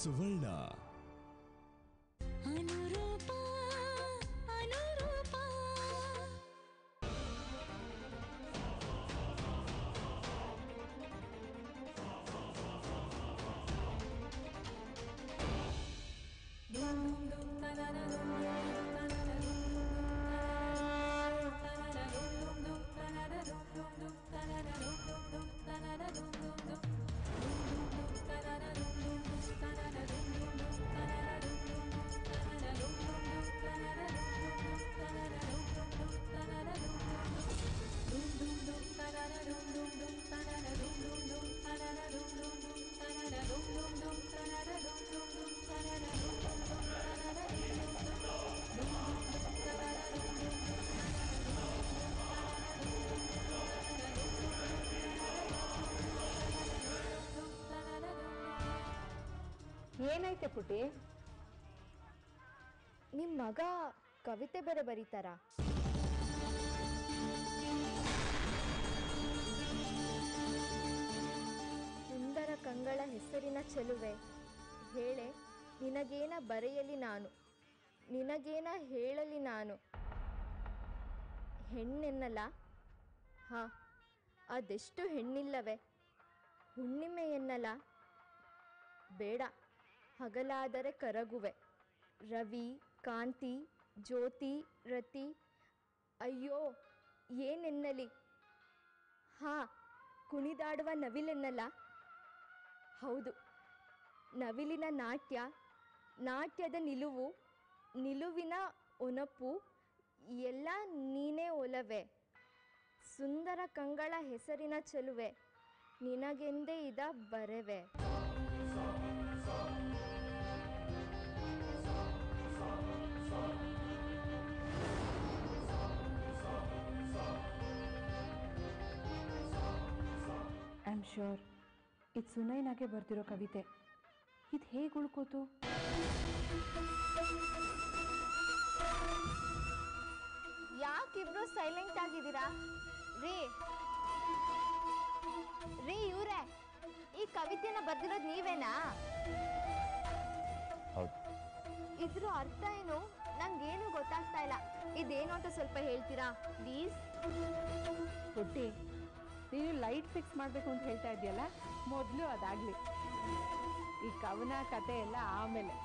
ಸುವರ್ಣ ಅನುರೂಪ ಅನುರೂಪ ಏನೈತೆ ಪುಟಿ ನಿಮ್ಮ ಮಗ ಕವಿತೆ ಬೇರೆ ಬರೀತಾರಾ ಸುಂದರ ಕಂಗಳ ಹೆಸರಿನ ಚೆಲುವೆ ಹೇಳೆ ನಿನಗೇನ ಬರೆಯಲಿ ನಾನು ನಿನಗೇನ ಹೇಳಲಿ ನಾನು ಹೆಣ್ಣೆನ್ನಲ್ಲ ಹಾ ಅದೆಷ್ಟು ಹೆಣ್ಣಿಲ್ಲವೇ ಹುಣ್ಣಿಮೆ ಎನ್ನಲ್ಲ ಬೇಡ ಹಗಲಾದರೆ ಕರಗುವೆ ರವಿ ಕಾಂತಿ ಜ್ಯೋತಿ ರತಿ ಅಯ್ಯೋ ಏನೆನ್ನಲಿ ಹಾ ಕುಣಿದಾಡುವ ನವಿಲೆನ್ನಲ್ಲ ಹೌದು ನವಿಲಿನ ನಾಟ್ಯ ನಾಟ್ಯದ ನಿಲುವು ನಿಲುವಿನ ಒನಪು ಎಲ್ಲ ನೀನೇ ಒಲವೆ ಸುಂದರ ಕಂಗಳ ಹೆಸರಿನ ಚೆಲುವೆ ನಿನಗೆಂದೇ ಇದ ಬರೆವೆ ಐ ಆಮ್ ಶ್ಯೂರ್ ಇದು ಸುನೈನಾಗೆ ಬರ್ತಿರೋ ಕವಿತೆ ಇದು ಹೇಗೆ ಉಳ್ಕೋತು ಯಾಕಿಬ್ರು ಸೈಲೆಂಟ್ ಆಗಿದ್ದೀರಾ ರೀ ರೀ ಇವ್ರೆ ಈ ಕವಿತೆನ ಬರ್ದಿರೋದು ನೀವೇನಾ ಹೌದು ಇದ್ರ ಅರ್ಥ ಏನು ನಂಗೇನು ಗೊತ್ತಾಗ್ತಾ ಇಲ್ಲ ಇದೇನು ಅಂತ ಸ್ವಲ್ಪ ಹೇಳ್ತೀರಾ ಪ್ಲೀಸ್ ಪುಟ್ಟಿ ನೀನು ಲೈಟ್ ಫಿಕ್ಸ್ ಮಾಡಬೇಕು ಅಂತ ಹೇಳ್ತಾ ಇದೆಯಲ್ಲ ಮೊದಲು ಅದಾಗಲಿ ಈ ಕವನ ಕತೆ ಎಲ್ಲ ಆಮೇಲೆ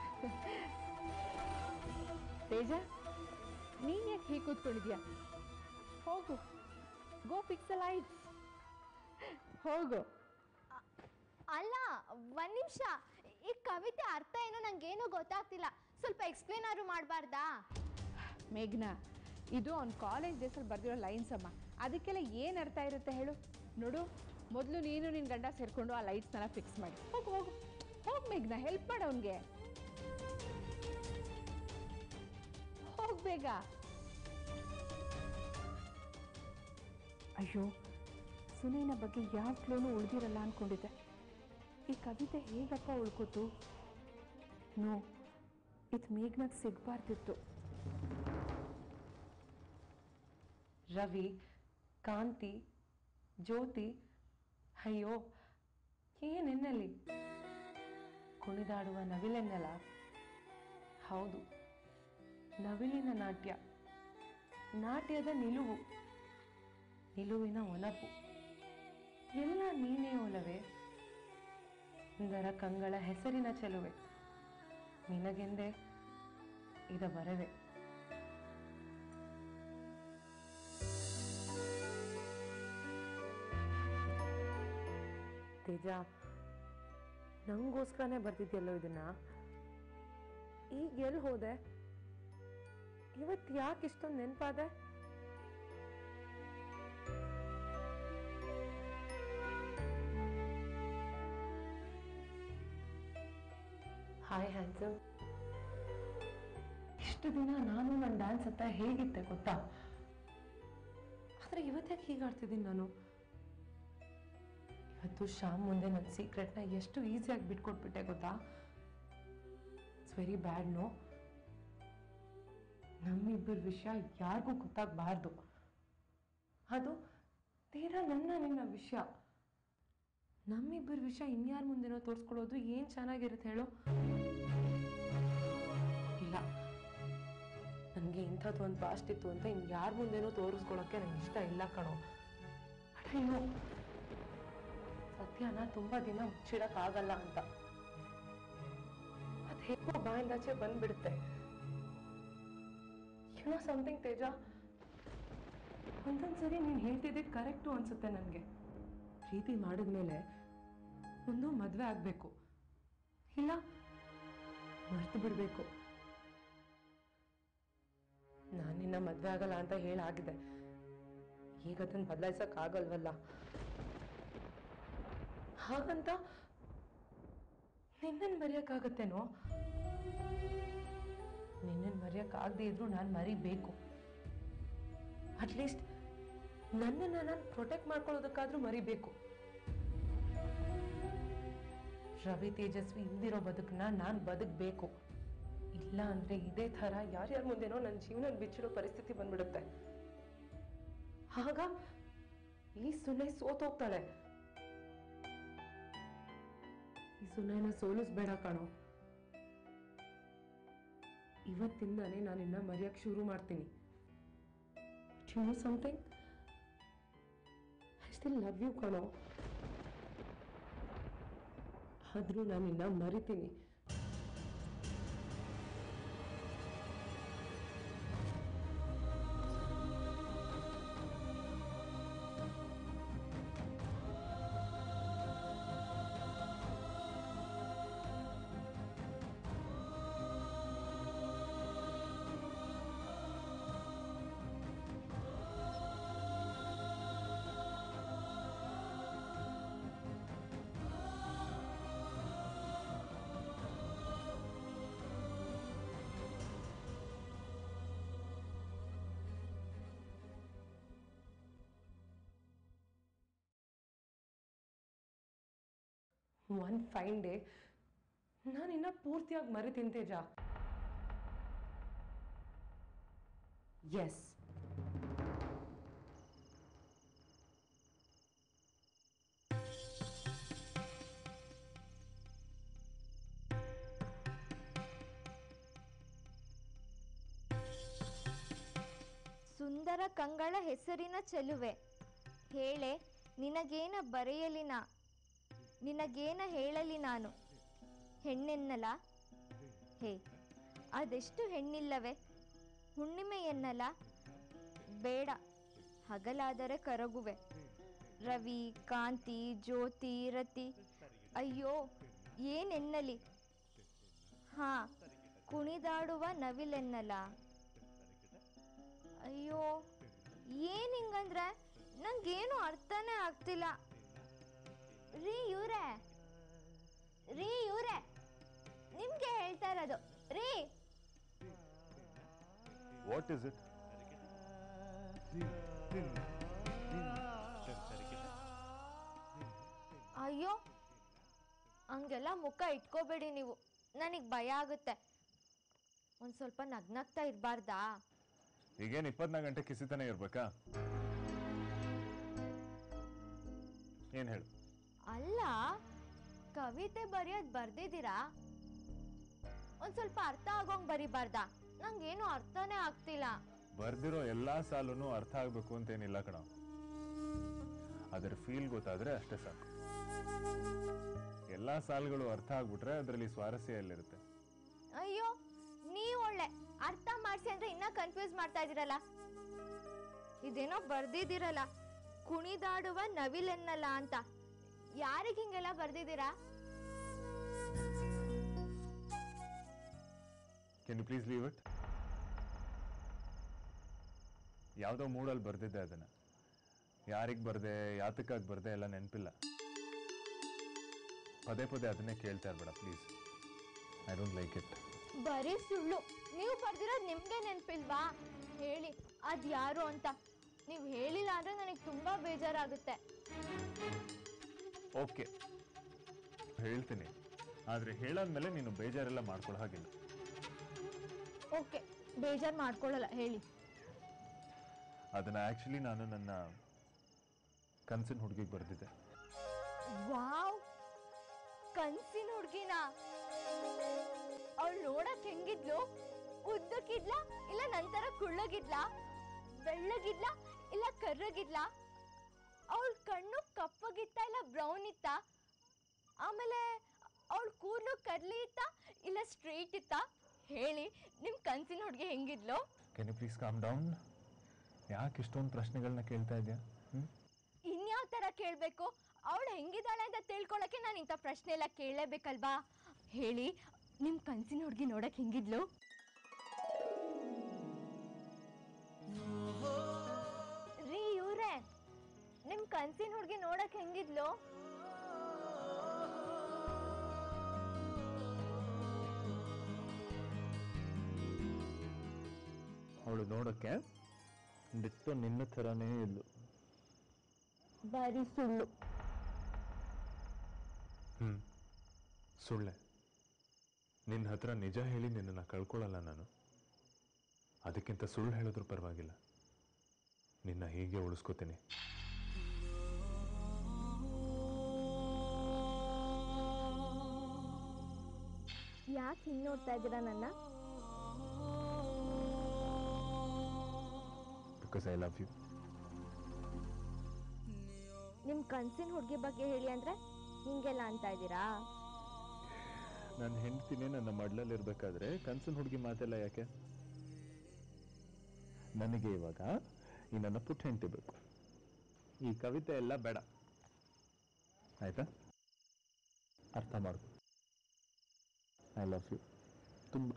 ತೇಜ ನೀನು ಯಾಕೆ ಹೀಗೆ ಕೂತ್ಕೊಂಡಿದ್ಯಾ ಹೋಗು ಗೋ ಫಿಕ್ಸ್ ಲೈಟ್ಸ್ ಹೋಗು ಅಲ್ಲ ಒಂದ್ ನಿಮಿಷ ಈ ಕವಿತೆ ಅರ್ಥ ಏನು ನಂಗೇನು ಗೊತ್ತಾಗ್ತಿಲ್ಲ ಸ್ವಲ್ಪ ಎಕ್ಸ್ಪ್ಲೇನ್ ಆದ್ರೂ ಮಾಡಬಾರ್ದಾ ಮೇಘ್ನಾ ಇದು ಅವ್ನ ಕಾಲೇಜ್ ಡೇಸಲ್ಲಿ ಬರೆದಿರೋ ಲೈನ್ಸ್ ಅಮ್ಮ ಅದಕ್ಕೆಲ್ಲ ಏನು ಅರ್ಥ ಇರುತ್ತೆ ಹೇಳು ನೋಡು ಮೊದಲು ನೀನು ನಿನ್ನ ಗಂಡ ಸೇರಿಕೊಂಡು ಆ ಲೈಟ್ಸ್ನೆಲ್ಲ ಫಿಕ್ಸ್ ಮಾಡಿ ಹೋಗು ಹೋಗು ಹೋಗಿ ಮೇಘ್ನಾ ಹೆಲ್ಪ್ ಮಾಡು ಅವನಿಗೆ ಹೋಗ್ ಬೇಗ ಅಯ್ಯೋ ಸುನೀನ ಬಗ್ಗೆ ಯಾವ ಕ್ಲೋನು ಉಳಿದಿರಲ್ಲ ಅನ್ಕೊಂಡಿದ್ದೆ ಈ ಕವಿತೆ ಹೇಗಪ್ಪ ಉಳ್ಕೋತು ನೋ ಇದು ಮೇಘ್ನಾಗ್ ಸಿಗ್ಬಾರ್ದಿತ್ತು ರವಿ ಕಾಂತಿ ಜ್ಯೋತಿ ಅಯ್ಯೋ ಏನೆನ್ನಲಿ ಕುಣಿದಾಡುವ ನವಿಲೆನ್ನಲ್ಲ ಹೌದು ನವಿಲಿನ ನಾಟ್ಯ ನಾಟ್ಯದ ನಿಲುವು ನಿಲುವಿನ ಒನಪು ಎಲ್ಲ ನೀನೇ ಒಲವೇ ಸುಂದರ ಕಂಗಳ ಹೆಸರಿನ ಚೆಲುವೆ ನಿನಗೆಂದೇ ಇದ ಬರವೆ ತೇಜ ನಂಗೋಸ್ಕರನೇ ಬರ್ತಿದ್ಯಲ್ಲೋ ಇದನ್ನ ಈಗ ಎಲ್ಲಿ ಹೋದೆ ಇವತ್ತು ಯಾಕೆ ಇಷ್ಟೊಂದು ನೆನಪಾದೆ ಹಾಯ್ ಹ್ಯಾನ್ಸಮ್ ಇಷ್ಟು ದಿನ ನಾನು ನನ್ನ ಡ್ಯಾನ್ಸ್ ಹತ್ತ ಹೇಗಿತ್ತೆ ಗೊತ್ತಾ ಆದ್ರೆ ಇವತ್ತ್ಯಾಕೆ ಹೀಗಾಡ್ತಿದ್ದೀನಿ ನಾನು ಇವತ್ತು ಶ್ಯಾಮ್ ಮುಂದೆ ನನ್ನ ಸೀಕ್ರೆಟ್ನ ಎಷ್ಟು ಈಸಿಯಾಗಿ ಬಿಟ್ಕೊಟ್ಬಿಟ್ಟೆ ಗೊತ್ತಾ ಇಟ್ಸ್ ವೆರಿ ಬ್ಯಾಡ್ ನೋ ನಮ್ಮಿಬ್ಬರ ವಿಷಯ ಯಾರಿಗೂ ಗೊತ್ತಾಗಬಾರ್ದು ಅದು ತೀರಾ ನನ್ನ ನಿನ್ನ ವಿಷಯ ನಮ್ಮಿಬ್ಬರ ವಿಷಯ ಇನ್ಯಾರ ಮುಂದೆನೋ ತೋರಿಸ್ಕೊಳ್ಳೋದು ಏನು ಚೆನ್ನಾಗಿರುತ್ತೆ ಹೇಳು ಇಲ್ಲ ನನಗೆ ಇಂಥದ್ದು ಒಂದು ಪಾಸ್ಟ್ ಇತ್ತು ಅಂತ ಇನ್ನು ಯಾರ ಮುಂದೆನೂ ತೋರಿಸ್ಕೊಳ್ಳೋಕ್ಕೆ ನಂಗೆ ಇಷ್ಟ ಇಲ್ಲ ಕಣೋ ಬಟ್ ಏನು ಸತ್ಯನ ತುಂಬ ದಿನ ಮುಚ್ಚಿಡಕ್ಕಾಗಲ್ಲ ಅಂತ ಅದು ಹೇಗೋ ಬಾಯಿಂದಾಚೆ ಬಂದ್ಬಿಡುತ್ತೆ ಏನೋ ಸಮಥಿಂಗ್ ತೇಜ ಒಂದೊಂದ್ಸರಿ ನೀನು ಹೇಳ್ತಿದ್ದೆ ಕರೆಕ್ಟು ಅನ್ಸುತ್ತೆ ನನಗೆ ಪ್ರೀತಿ ಮಾಡಿದ್ಮೇಲೆ ಒಂದು ಮದುವೆ ಆಗಬೇಕು ಇಲ್ಲ ಮರ್ತು ಬಿಡಬೇಕು ನಾನು ನಿನ್ನ ಮದುವೆ ಆಗಲ್ಲ ಅಂತ ಹೇಳಾಗಿದೆ ಈಗ ಅದನ್ನು ಬದಲಾಯಿಸೋಕ್ಕಾಗಲ್ವಲ್ಲ ಹಾಗಂತ ನಿನ್ನನ್ನು ಮರೆಯೋಕ್ಕಾಗತ್ತೇನೋ ನಿನ್ನನ್ನು ಮರೆಯೋಕ್ಕಾಗದೇ ಇದ್ರೂ ನಾನು ಮರಿಬೇಕು ಅಟ್ಲೀಸ್ಟ್ ನನ್ನನ್ನು ನಾನು ಪ್ರೊಟೆಕ್ಟ್ ಮಾಡ್ಕೊಳ್ಳೋದಕ್ಕಾದ್ರೂ ಮರಿಬೇಕು ರವಿ ತೇಜಸ್ವಿ ಇಲ್ದಿರೋ ಬದುಕನ್ನ ನಾನು ಬದುಕಬೇಕು ಇಲ್ಲ ಅಂದ್ರೆ ಇದೇ ಥರ ಯಾರ್ಯಾರ ಮುಂದೆನೋ ನನ್ನ ಜೀವನ ಬಿಚ್ಚಿಡೋ ಪರಿಸ್ಥಿತಿ ಬಂದ್ಬಿಡುತ್ತೆ ಆಗ ಈ ಸುನೈ ಸೋತೋಗ್ತಾಳೆ ಈ ಸುನೈನ ಸೋಲಿಸ್ಬೇಡ ಕಣೋ ಇವತ್ತಿಂದಾನೇ ನಾನು ಇನ್ನ ಮರೆಯಕ್ಕೆ ಶುರು ಮಾಡ್ತೀನಿ you know something I still love you ಕಣೋ ಆದರೂ ನಾನು ನಿನ್ನ ಮರಿತೀನಿ ಒನ್ ಫೈನ್ ಡೇ ನಾನು ಇನ್ನ ಪೂರ್ತಿಯಾಗಿ ಮರಿತೀನಿ ತೇಜ ಎಸ್ ಸುಂದರ ಕಂಗಳ ಹೆಸರಿನ ಚೆಲುವೆ ಹೇಳೆ ನಿನಗೇನ ಬರೆಯಲಿ ನಾ ನಿನಗೇನ ಹೇಳಲಿ ನಾನು ಹೆಣ್ಣೆನ್ನಲ ಹೇ ಅದೆಷ್ಟು ಹೆಣ್ಣಿಲ್ಲವೇ ಹುಣ್ಣಿಮೆ ಎನ್ನಲ ಬೇಡ ಹಗಲಾದರೆ ಕರಗುವೆ ರವಿ ಕಾಂತಿ ಜ್ಯೋತಿ ರತಿ ಅಯ್ಯೋ ಏನೆನ್ನಲಿ ಹಾ ಕುಣಿದಾಡುವ ನವಿಲೆನ್ನಲ ಅಯ್ಯೋ ಏನ್ ಹಿಂಗಂದ್ರೆ ನಂಗೇನು ಅರ್ಥನೇ ಆಗ್ತಿಲ್ಲ ರೀ ಇವ್ರೆ ರೀ ಇವ್ರೆ ನಿಮ್ಗೆ ಹೇಳ್ತಾ ಇರೋದು ರೀ ವಾಟ್ ಇಸ್ ಇಟ್ ಅಯ್ಯೋ ಹಂಗೆಲ್ಲ ಮುಖ ಇಟ್ಕೋಬೇಡಿ ನೀವು ನನಗೆ ಭಯ ಆಗುತ್ತೆ ಒಂದ್ ಸ್ವಲ್ಪ ನಗ್ನಗ್ತಾ ಇರಬಾರ್ದಾ ಈಗೇನು ಇಪ್ಪತ್ನಾಲ್ಕು ಗಂಟೆ ಕಿಸಿತಾನೆ ಇರ್ಬೇಕಾ ಏನ್ ಹೇಳು ಅಲ್ಲ ಕವಿತೆ ಬರೆಯೋದ್ ಬರ್ದಿದ್ದೀರಾ ಒಂದ್ ಸ್ವಲ್ಪ ಅರ್ಥ ಆಗೋಂಗ್ ಬರಿಬಾರ್ದಾ ನಂಗೇನು ಅರ್ಥನೇ ಆಗ್ತಿಲ್ಲ ಬರ್ದಿರೋ ಎಲ್ಲಾ ಸಾಲುನು ಅರ್ಥ ಆಗ್ಬೇಕು ಅಂತೇನಿಲ್ಲ ಕಣ ಅದರ ಫೀಲ್ ಗೊತ್ತಾದ್ರೆ ಅಷ್ಟೇ ಸಾಕು ಎಲ್ಲಾ ಸಾಲುಗಳು ಅರ್ಥ ಆಗ್ಬಿಟ್ರೆ ಅದರಲ್ಲಿ ಸ್ವಾರಸ್ಯ ಎಲ್ಲಿರುತ್ತೆ ಅಯ್ಯೋ ನೀವ್ ಒಳ್ಳೆ ಅರ್ಥ ಮಾಡ್ಸಿ ಅಂದ್ರೆ ಇನ್ನ ಕನ್ಫ್ಯೂಸ್ ಮಾಡ್ತಾ ಇದೀರಲ್ಲ ಇದೇನೋ ಬರ್ದಿದ್ದೀರಲ್ಲ ಕುಣಿದಾಡುವ ನವಿಲೆನ್ನಲ್ಲ ಅಂತ ಯಾರಿಗ್ ಹಿಂಗೆಲ್ಲ ಬರ್ದಿದ್ದೀರಾ can you please leave it ಯಾವುದೋ ಮೂಡಲ್ಲಿ ಬರ್ದಿದ್ದೆ ಅದನ್ನ ಯಾರಿಗೆ ಬರ್ದೆ ಯಾತಕ್ಕಾಗಿ ಬರ್ದೆ ಎಲ್ಲ ನೆನಪಿಲ್ಲ ಪದೇ ಪದೇ ಅದನ್ನೇ ಕೇಳ್ತಾ ಇರ್ಬೇಡ please I don't like it ಬರೀ ಸುಳ್ಳು ನೀವು ಬರ್ದಿರೋದು ನಿಮ್ಗೆ ನೆನ್ಪಿಲ್ವಾ ಹೇಳಿ ಅದ್ ಯಾರು ಅಂತ ನೀವು ಹೇಳಿಲ್ಲ ಅಂದ್ರೆ ನನಗೆ ತುಂಬಾ ಬೇಜಾರಾಗುತ್ತೆ ಓಕೆ ಹೇಳ್ತೀನಿ ಆದರೆ ಹೇಳಾದ್ಮೇಲೆ ನೀನು ಬೇಜಾರೆಲ್ಲ ಮಾಡ್ಕೊಳ್ಳೋ ಹಾಗಿಲ್ಲ ಓಕೆ ಬೇಜಾರ್ ಮಾಡ್ಕೊಳ್ಳಲ್ಲ ಹೇಳಿ ಅದನ್ನ ಆ್ಯಕ್ಚುಲಿ ನಾನು ನನ್ನ ಕನ್ಸಿನ ಹುಡುಗಿಗೆ ಬರೆದಿದ್ದೆ ವಾವ್ ಕನ್ಸಿನ ಹುಡ್ಗಿನ ಅವಳು ನೋಡಕ್ ಹೆಂಗಿದ್ಲು ಉದ್ದಕ್ಕಿದ್ಲ ಇಲ್ಲ ನಂತರ ಕುಳ್ಳಗಿದ್ಲ ಬೆಳ್ಳಗಿದ್ಲ ಇಲ್ಲ ಕರ್ರಗಿದ್ಲ ಅವಳ ಕಣ್ಣು ಕಪ್ಪಗಿತ್ತ ಇಲ್ಲ ಬ್ರೌನ್ ಇತ್ತ ಆಮೇಲೆ ಅವಳ ಕೂದಲು ಕರ್ಲಿ ಇತ್ತ ಇಲ್ಲ ಸ್ಟ್ರೈಟ್ ಇತ್ತ ಹೇಳಿ ನಿಮ್ ಕನ್ಸಿನ ಹುಡುಗಿ ಹೆಂಗಿದ್ಲು can you please calm down ಯಾಕೆ ಇಷ್ಟೊಂದು ಪ್ರಶ್ನೆಗಳನ್ನ ಕೇಳ್ತಾ ಇದೆಯಾ ಹ್ಞೂ ಇನ್ಯಾವ ತರ ಕೇಳ್ಬೇಕು ಅವಳು ಹೆಂಗಿದ್ದಾಳೆ ಅಂತ ತಿಳ್ಕೊಳಕ್ಕೆ ನಾನು ಇಂಥ ಪ್ರಶ್ನೆ ಎಲ್ಲ ಕೇಳಲೇಬೇಕಲ್ವಾ ಹೇಳಿ ನಿಮ್ ಕನ್ಸಿನ ಹುಡುಗಿ ನೋಡಕ್ ಹೆಂಗಿದ್ಲು ರೀ ಇವ್ರೆ ನಿಮ್ ಕನ್ಸಿನ ಹುಡುಗಿ ನೋಡಕ್ ಹೆಂಗಿದ್ಲು ಅವಳು ನೋಡೋಕ್ಕೆ ಬಿಟ್ಟು ನಿನ್ನ ಥರನೇ ಇದ್ಲು ಬರೀ ಸುಳ್ಳು ಹ್ಞೂ ಸುಳ್ಳೆ ನಿನ್ನ ಹತ್ರ ನಿಜ ಹೇಳಿ ನಿನ್ನನ್ನು ಕಳ್ಕೊಳ್ಳಲ್ಲ ನಾನು ಅದಕ್ಕಿಂತ ಸುಳ್ಳು ಹೇಳಿದ್ರೂ ಪರವಾಗಿಲ್ಲ ನಿನ್ನ ಹೀಗೆ ಉಳಿಸ್ಕೋತೀನಿ ಯಾಕೆ ಹಿಂಗ್ ನೋಡ್ತಾ ಇದ್ದೀರಾ ನನ್ನ ಬಿಕಾಸ್ ಐ ಲವ್ ಯು ನಿಮ್ ಕನ್ಸಿನ ಹುಡುಗಿ ಬಗ್ಗೆ ಹೇಳಿ ಅಂದ್ರೆ ಹಿಂಗೆಲ್ಲ ಅಂತ ಇದ್ದೀರಾ ನನ್ನ ಹೆಂಡ್ತಿನೇ ನನ್ನ ಮಡ್ಲಲ್ಲಿರ್ಬೇಕಾದ್ರೆ ಕನ್ಸನ್ ಹುಡುಗಿ ಮಾತೆಲ್ಲ ಯಾಕೆ ನನಗೆ ಇವಾಗ ಈ ನನ್ನ ಪುಟ್ಟ ಹೆಂಡತಿ ಬೇಕು ಈ ಕವಿತೆ ಎಲ್ಲ ಬೇಡ ಆಯ್ತಾ ಅರ್ಥ ಮಾಡ್ಕೊ ಐ ಲವ್ ಯು ತುಂಬ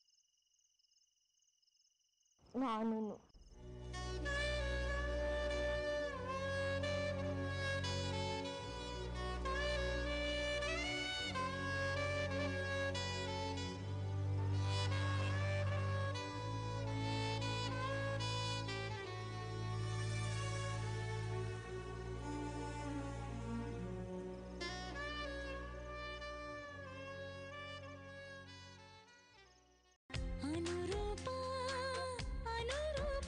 ನಾನು ಅನುರೂಪ ಅನುರೂಪ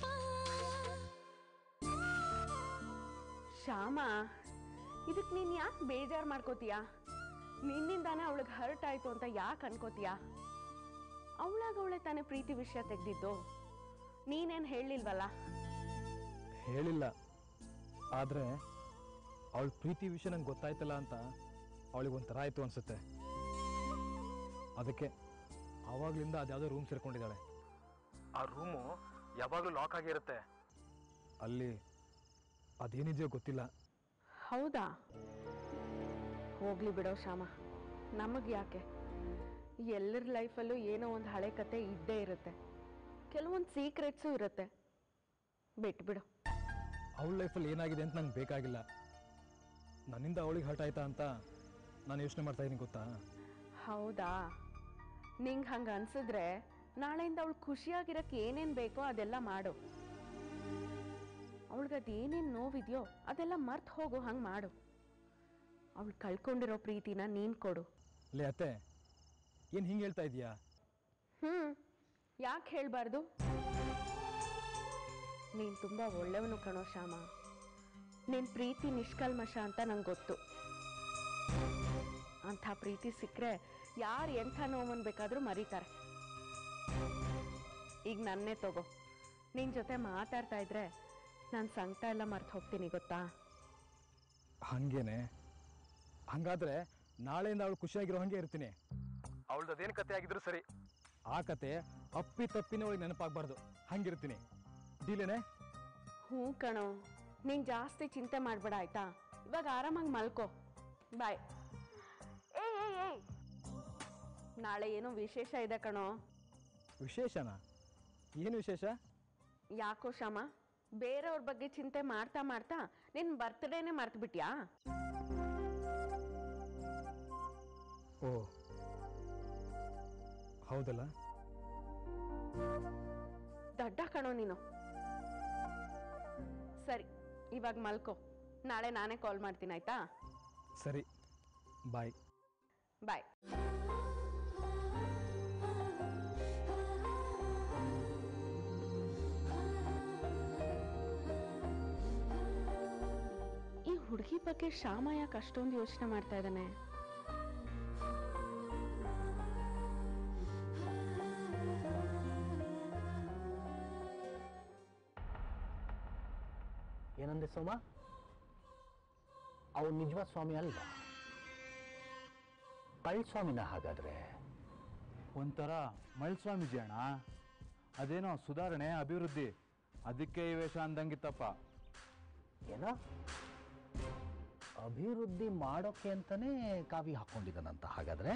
ಶ್ಯಾಮ ಇದಕ್ಕೆ ನೀನು ಯಾಕೆ ಬೇಜಾರು ಮಾಡ್ಕೋತೀಯ ನಿನ್ನಿಂದಾನೇ ಅವಳಿಗೆ ಹರ್ಟ್ ಆಯ್ತು ಅಂತ ಯಾಕೆ ಅನ್ಕೋತೀಯ ಅವಳಾಗ ಅವಳೆ ತಾನೇ ಪ್ರೀತಿ ವಿಷಯ ತೆಗ್ದಿದ್ದು ನೀನೇನು ಹೇಳಿಲ್ವಲ್ಲ ಹೇಳಿಲ್ಲ ಆದರೆ ಅವಳ ಪ್ರೀತಿ ವಿಷಯ ನಂಗೆ ಗೊತ್ತಾಯ್ತಲ್ಲ ಅಂತ ಅವಳಿಗೆ ಒಂಥರ ಆಯಿತು ಅನಿಸುತ್ತೆ ಅದಕ್ಕೆ ಆವಾಗಲಿಂದ ಅದ್ಯಾವುದೋ ರೂಮ್ ಸೇರ್ಕೊಂಡಿದ್ದಾಳೆ ಆ ರೂಮು ಯಾವಾಗಲೂ ಲಾಕ್ ಆಗಿರುತ್ತೆ ಅಲ್ಲಿ ಅದೇನಿದೆಯೋ ಗೊತ್ತಿಲ್ಲ ಹೌದಾ ಹೋಗ್ಲಿ ಬಿಡೋ ಶ್ಯಾಮ ನಮಗೆ ಯಾಕೆ ಎಲ್ಲರ ಲೈಫಲ್ಲೂ ಏನೋ ಒಂದು ಹಳೆ ಕತೆ ಇದ್ದೇ ಇರುತ್ತೆ ಕೆಲವೊಂದು ಸೀಕ್ರೆಟ್ಸು ಇರುತ್ತೆ ಬಿಟ್ಬಿಡು ಅವಳ ಲೈಫಲ್ಲಿ ಏನಾಗಿದೆ ಅಂತ ನಂಗೆ ಬೇಕಾಗಿಲ್ಲ ನನ್ನಿಂದ ಅವಳಿಗೆ ಹರ್ಟ್ ಆಯ್ತಾ ಅಂತ ನಾನು ಯೋಚನೆ ಮಾಡ್ತಾ ಇದ್ದೀನಿ ಗೊತ್ತಾ ಹೌದಾ ನಿಂಗೆ ಹಂಗೆ ಅನ್ಸಿದ್ರೆ ನಾಳೆಯಿಂದ ಅವಳು ಖುಷಿಯಾಗಿರಕ್ಕೆ ಏನೇನು ಬೇಕೋ ಅದೆಲ್ಲ ಮಾಡು ಅವಳಿಗೆ ಅದೇನೇನು ನೋವಿದೆಯೋ ಅದೆಲ್ಲ ಮರ್ತು ಹೋಗು ಹಂಗೆ ಮಾಡು ಅವಳು ಕಳ್ಕೊಂಡಿರೋ ಪ್ರೀತಿನ ನೀನು ಕೊಡು ಲೇ ಅತ್ತೆ ಏನು ಹಿಂಗೆ ಹೇಳ್ತಾ ಇದೀಯಾ ಹ್ಞೂ ಯಾಕೆ ಹೇಳಬಾರ್ದು ನೀನು ತುಂಬ ಒಳ್ಳೆಯವನು ಕಣೋ ಶ್ಯಾಮ ನಿನ್ನ ಪ್ರೀತಿ ನಿಷ್ಕಲ್ಮಶ ಅಂತ ನಂಗೆ ಗೊತ್ತು ಅಂಥ ಪ್ರೀತಿ ಸಿಕ್ಕರೆ ಯಾರು ಎಂಥ ನೋವನ್ನು ಬೇಕಾದರೂ ಮರೀತಾರೆ ಈಗ ನನ್ನೇ ತಗೋ ನಿನ್ನ ಜೊತೆ ಮಾತಾಡ್ತಾ ಇದ್ರೆ ನಾನು ಸಂಕಟ ಎಲ್ಲ ಮರ್ತು ಹೋಗ್ತೀನಿ ಗೊತ್ತಾ ಹಂಗೇನೆ ಹಂಗಾದ್ರೆ ನಾಳೆಯಿಂದ ಅವಳು ಖುಷಿಯಾಗಿರೋ ಹಂಗೆ ಇರ್ತೀನಿ ಅವಳದ್ದು ಅದೇನು ಕತೆ ಆಗಿದ್ರು ಸರಿ ಆ ಕತೆ ಅಪ್ಪಿ ತಪ್ಪಿನ ಅವಳಿಗೆ ನೆನಪಾಗಬಾರ್ದು ಹಂಗಿರ್ತೀನಿ ಡೀಲೇನೆ ಹ್ಞೂ ಕಣೋ ನೀನು ಜಾಸ್ತಿ ಚಿಂತೆ ಮಾಡಬೇಡ ಆಯ್ತಾ ಇವಾಗ ಆರಾಮಾಗಿ ಮಲ್ಕೋ ಬಾಯ್ ಏಯ್ ಏಯ್ ಏಯ್ ನಾಳೆ ಏನೋ ವಿಶೇಷ ಇದೆ ಕಣೋ ವಿಶೇಷನಾ ಏನು ವಿಶೇಷ ಯಾಕೋ ಶ್ಯಾಮ ಬೇರೆಯವ್ರ ಬಗ್ಗೆ ಚಿಂತೆ ಮಾಡ್ತಾ ಮಾಡ್ತಾ ನಿನ್ನ ಬರ್ತ್ಡೇನೆ ಮರ್ತು ಬಿಟ್ಯಾ ಓ ಹೌದಲ್ಲ ದಡ್ಡ ಕಣೋ ನೀನು ಸರಿ ಇವಾಗ ಮಲ್ಕೋ ನಾಳೆ ನಾನೇ ಕಾಲ್ ಮಾಡ್ತೀನಿ ಆಯ್ತಾ ಸರಿ ಬಾಯ್ ಬಾಯ್ ಈ ಹುಡುಗಿ ಹುಡುಗಿ ಬಗ್ಗೆ ಶ್ಯಾಮ ಯಾಕೆ ಅಷ್ಟೊಂದು ಯೋಚನೆ ಮಾಡ್ತಾ ಇದ್ದಾನೆ ಏನಂದೆ ಸೋಮ ಅವನು ನಿಜವಾದ ಸ್ವಾಮಿ ಅಲ್ವಾ ಕಳ್ ಸ್ವಾಮಿನ ಹಾಗಾದ್ರೆ ಒಂಥರ ಮಳ್ಸ್ವಾಮೀಜಿ ಅಣ್ಣ ಅದೇನೋ ಸುಧಾರಣೆ ಅಭಿವೃದ್ಧಿ ಅದಕ್ಕೆ ಈ ವೇಷ ಅಂದಂಗಿತ್ತಪ್ಪ ಏನೋ ಅಭಿವೃದ್ಧಿ ಮಾಡೋಕೆ ಅಂತಾನೆ ಕಾವಿ ಹಾಕೊಂಡಿದ್ದಾನಂತ ಹಾಗಾದ್ರೆ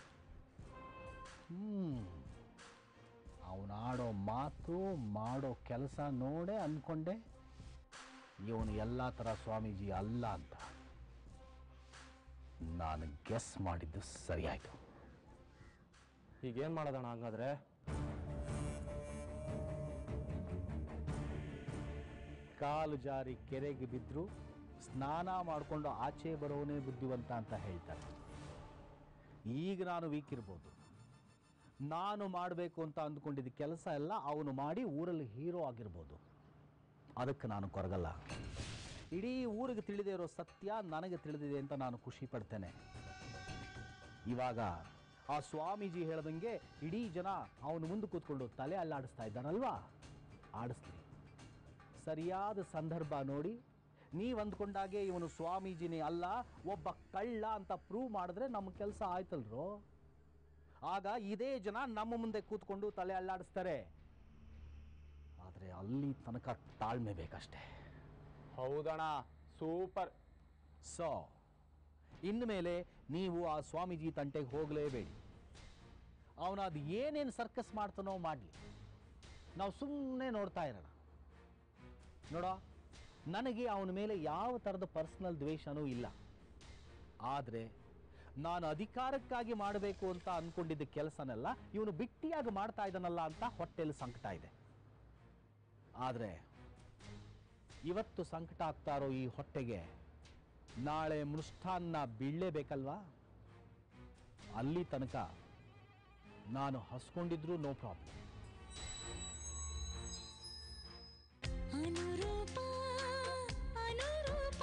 ಹ್ಮ್ ಅವನಾಡೋ ಮಾತು ಮಾಡೋ ಕೆಲಸ ನೋಡೇ ಅಂದ್ಕೊಂಡೆ ಇವನು ಎಲ್ಲ ಥರ ಸ್ವಾಮೀಜಿ ಅಲ್ಲ ಅಂತ ನಾನು ಗೆಸ್ ಮಾಡಿದ್ದು ಸರಿಯಾಯಿತು ಈಗೇನು ಮಾಡೋದಣ್ಣ ಹಂಗಾದ್ರೆ ಕಾಲು ಜಾರಿ ಕೆರೆಗೆ ಬಿದ್ದರೂ ಸ್ನಾನ ಮಾಡಿಕೊಂಡು ಆಚೆ ಬರೋನೇ ಬುದ್ಧಿವಂತ ಅಂತ ಹೇಳ್ತಾರೆ ಈಗ ನಾನು ವೀಕ್ ಇರ್ಬೋದು ನಾನು ಮಾಡಬೇಕು ಅಂತ ಅಂದ್ಕೊಂಡಿದ್ದ ಕೆಲಸ ಎಲ್ಲ ಅವನು ಮಾಡಿ ಊರಲ್ಲಿ ಹೀರೋ ಆಗಿರ್ಬೋದು ಅದಕ್ಕೆ ನಾನು ಕೊರಗಲ್ಲ ಇಡೀ ಊರಿಗೆ ತಿಳಿದೇ ಇರೋ ಸತ್ಯ ನನಗೆ ತಿಳಿದಿದೆ ಅಂತ ನಾನು ಖುಷಿ ಪಡ್ತೇನೆ ಇವಾಗ ಆ ಸ್ವಾಮೀಜಿ ಹೇಳ್ದಂಗೆ ಇಡೀ ಜನ ಅವನು ಮುಂದೆ ಕೂತ್ಕೊಂಡು ತಲೆ ಅಲ್ಲಾಡಿಸ್ತಾ ಇದ್ದಾನಲ್ವಾ ಆಡಿಸ್ಲಿ ಸರಿಯಾದ ಸಂದರ್ಭ ನೋಡಿ ನೀವು ಅಂದ್ಕೊಂಡಾಗೆ ಇವನು ಸ್ವಾಮೀಜಿನೇ ಅಲ್ಲ ಒಬ್ಬ ಕಳ್ಳ ಅಂತ ಪ್ರೂವ್ ಮಾಡಿದ್ರೆ ನಮ್ಮ ಕೆಲಸ ಆಯ್ತಲ್ರೋ ಆಗ ಇದೇ ಜನ ನಮ್ಮ ಮುಂದೆ ಕೂತ್ಕೊಂಡು ತಲೆ ಅಲ್ಲಾಡಿಸ್ತಾರೆ ಆದರೆ ಅಲ್ಲಿ ತನಕ ತಾಳ್ಮೆ ಬೇಕಷ್ಟೇ ಹೌದಣ್ಣ ಸೂಪರ್ ಸೊ ಇನ್ಮೇಲೆ ನೀವು ಆ ಸ್ವಾಮೀಜಿ ತಂಟೆಗೆ ಹೋಗಲೇಬೇಡಿ ಅವನು ಅದು ಏನೇನು ಸರ್ಕಸ್ ಮಾಡ್ತಾನೋ ಮಾಡಲಿ ನಾವು ಸುಮ್ಮನೆ ನೋಡ್ತಾ ಇರೋಣ ನೋಡೋ ನನಗೆ ಅವನ ಮೇಲೆ ಯಾವ ಥರದ ಪರ್ಸನಲ್ ದ್ವೇಷನೂ ಇಲ್ಲ ಆದರೆ ನಾನು ಅಧಿಕಾರಕ್ಕಾಗಿ ಮಾಡಬೇಕು ಅಂತ ಅಂದ್ಕೊಂಡಿದ್ದ ಕೆಲಸನೆಲ್ಲ ಇವನು ಬಿಟ್ಟಿಯಾಗಿ ಮಾಡ್ತಾ ಇದ್ದಾನಲ್ಲ ಅಂತ ಹೊಟ್ಟೆಯಲ್ಲಿ ಸಂಕಟ ಇದೆ ಆದರೆ ಇವತ್ತು ಸಂಕಟ ಆಗ್ತಾ ಇರೋ ಈ ಹೊಟ್ಟೆಗೆ ನಾಳೆ ಮೃಷ್ಟಾನ್ನ ಬೀಳಲೇಬೇಕಲ್ವಾ ಅಲ್ಲಿ ತನಕ ನಾನು ಹಸ್ಕೊಂಡಿದ್ರು ನೋ ಪ್ರಾಬ್ಲಮ್ ಅನುರೂಪ ಅನುರೂಪ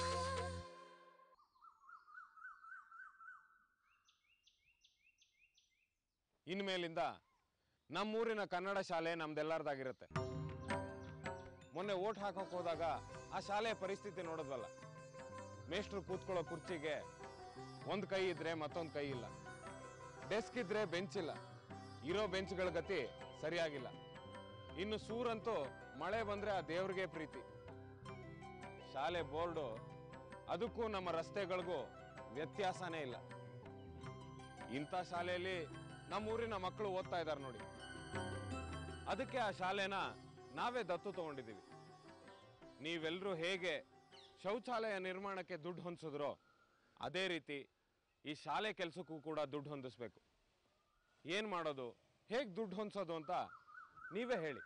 ಇನ್ಮೇಲಿಂದ ನಮ್ಮೂರಿನ ಕನ್ನಡ ಶಾಲೆ ನಮ್ದೆಲ್ಲರದಾಗಿರುತ್ತೆ ಮೊನ್ನೆ ಓಟ್ ಹಾಕೋಕ್ ಹೋದಾಗ ಆ ಶಾಲೆಯ ಪರಿಸ್ಥಿತಿ ನೋಡಿದ್ವಲ್ಲ ಮೇಷ್ಟ್ರು ಕೂತ್ಕೊಳ್ಳೋ ಕುರ್ಚಿಗೆ ಒಂದು ಕೈ ಇದ್ರೆ ಮತ್ತೊಂದು ಕೈ ಇಲ್ಲ ಡೆಸ್ಕ್ ಇದ್ರೆ ಬೆಂಚ್ ಇಲ್ಲ ಇರೋ ಬೆಂಚ್ಗಳ ಗತಿ ಸರಿಯಾಗಿಲ್ಲ ಇನ್ನು ಸೂರಂತೂ ಮಳೆ ಬಂದ್ರೆ ಆ ದೇವ್ರಿಗೆ ಪ್ರೀತಿ ಶಾಲೆ ಬೋರ್ಡು ಅದಕ್ಕೂ ನಮ್ಮ ರಸ್ತೆಗಳಿಗೂ ವ್ಯತ್ಯಾಸನೇ ಇಲ್ಲ ಇಂಥ ಶಾಲೆಯಲ್ಲಿ ನಮ್ಮ ಊರಿನ ಮಕ್ಕಳು ಓದ್ತಾ ಇದ್ದಾರೆ ನೋಡಿ ಅದಕ್ಕೆ ಆ ಶಾಲೆನ ನಾವೇ ದತ್ತು ತಗೊಂಡಿದ್ದೀವಿ ನೀವೆಲ್ಲರೂ ಹೇಗೆ ಶೌಚಾಲಯ ನಿರ್ಮಾಣಕ್ಕೆ ದುಡ್ಡು ಹೊಂದಿಸಿದ್ರೋ ಅದೇ ರೀತಿ ಈ ಶಾಲೆ ಕೆಲಸಕ್ಕೂ ಕೂಡ ದುಡ್ಡು ಹೊಂದಿಸ್ಬೇಕು ಏನು ಮಾಡೋದು ಹೇಗೆ ದುಡ್ಡು ಹೊಂದಿಸೋದು ಅಂತ ನೀವೇ ಹೇಳಿ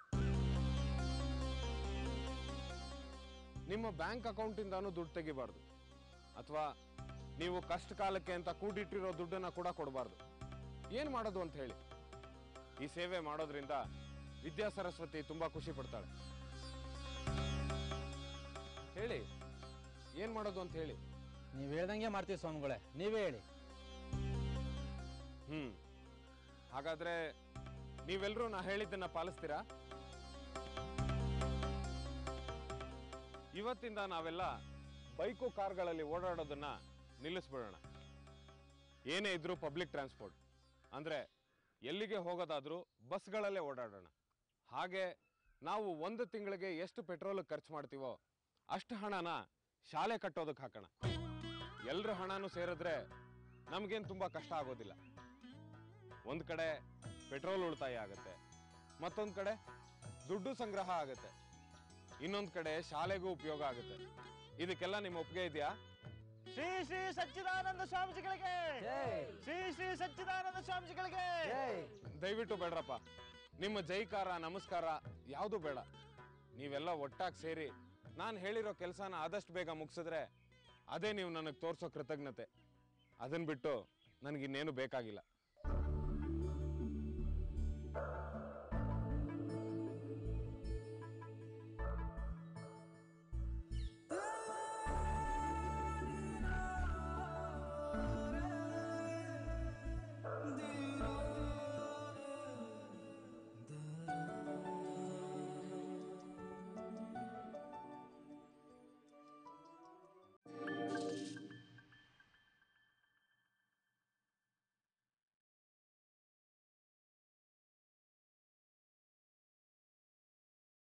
ನಿಮ್ಮ ಬ್ಯಾಂಕ್ ಅಕೌಂಟಿಂದಾನು ದುಡ್ಡು ತೆಗಿಬಾರ್ದು ಅಥವಾ ನೀವು ಕಷ್ಟ ಕಾಲಕ್ಕೆ ಅಂತ ಕೂಡಿಟ್ಟಿರೋ ದುಡ್ಡನ್ನ ಕೂಡ ಕೊಡಬಾರ್ದು ಏನು ಮಾಡೋದು ಅಂತ ಹೇಳಿ ಈ ಸೇವೆ ಮಾಡೋದ್ರಿಂದ ವಿದ್ಯಾ ಸರಸ್ವತಿ ತುಂಬಾ ಖುಷಿ ಪಡ್ತಾಳೆ ಹೇಳಿ ಏನ್ ಮಾಡೋದು ಅಂತ ಹೇಳಿ ನೀವು ಹೇಳ್ದಂಗೆ ಮಾಡ್ತೀವಿ ಸ್ವಾಮಿಗಳೇ ನೀವೇ ಹೇಳಿ ಹ್ಮ್ ಹಾಗಾದ್ರೆ ನೀವೆಲ್ಲರೂ ನಾ ಹೇಳಿದ್ದನ್ನ ಪಾಲಿಸ್ತೀರಾ ಇವತ್ತಿಂದ ನಾವೆಲ್ಲ ಬೈಕು ಕಾರ್ಗಳಲ್ಲಿ ಓಡಾಡೋದನ್ನ ನಿಲ್ಲಿಸ್ಬಿಡೋಣ ಏನೇ ಇದ್ರೂ ಪಬ್ಲಿಕ್ ಟ್ರಾನ್ಸ್ಪೋರ್ಟ್ ಅಂದ್ರೆ ಎಲ್ಲಿಗೆ ಹೋಗೋದಾದ್ರೂ ಬಸ್ಗಳಲ್ಲೇ ಓಡಾಡೋಣ ಹಾಗೆ ನಾವು ಒಂದು ತಿಂಗಳಿಗೆ ಎಷ್ಟು ಪೆಟ್ರೋಲ್ ಖರ್ಚು ಮಾಡ್ತೀವೋ ಅಷ್ಟು ಹಣನ ಶಾಲೆ ಕಟ್ಟೋದಕ್ಕೆ ಹಾಕೋಣ ಎಲ್ರ ಹಣನೂ ಸೇರಿದ್ರೆ ನಮ್ಗೇನು ತುಂಬಾ ಕಷ್ಟ ಆಗೋದಿಲ್ಲ ಒಂದ್ ಕಡೆ ಪೆಟ್ರೋಲ್ ಉಳಿತಾಯ ಆಗುತ್ತೆ ಮತ್ತೊಂದ್ ಕಡೆ ದುಡ್ಡು ಸಂಗ್ರಹ ಆಗುತ್ತೆ ಇನ್ನೊಂದ್ ಕಡೆ ಶಾಲೆಗೂ ಉಪಯೋಗ ಆಗುತ್ತೆ ಇದಕ್ಕೆಲ್ಲ ನಿಮ್ಮ ಒಪ್ಪಿಗೆ ಇದೆಯಾ ಶ್ರೀ ಶ್ರೀ ಸಚ್ಚಿದಾನಂದ ಸ್ವಾಮೀಜಿಗಳಿಗೆ ಶ್ರೀ ಶ್ರೀ ಸಚ್ಚಿದಾನಂದ ಸ್ವಾಮೀಜಿಗಳಿಗೆ ದಯವಿಟ್ಟು ಬೇಡ್ರಪ್ಪ ನಿಮ್ಮ ಜೈಕಾರ ನಮಸ್ಕಾರ ಯಾವುದು ಬೇಡ ನೀವೆಲ್ಲ ಒಟ್ಟಾಗಿ ಸೇರಿ ನಾನು ಹೇಳಿರೋ ಕೆಲಸನ ಆದಷ್ಟು ಬೇಗ ಮುಗಿಸಿದ್ರೆ ಅದೇ ನೀವು ನನಗೆ ತೋರಿಸೋ ಕೃತಜ್ಞತೆ ಅದನ್ನ ಬಿಟ್ಟು ನನಗಿನ್ನೇನು ಬೇಕಾಗಿಲ್ಲ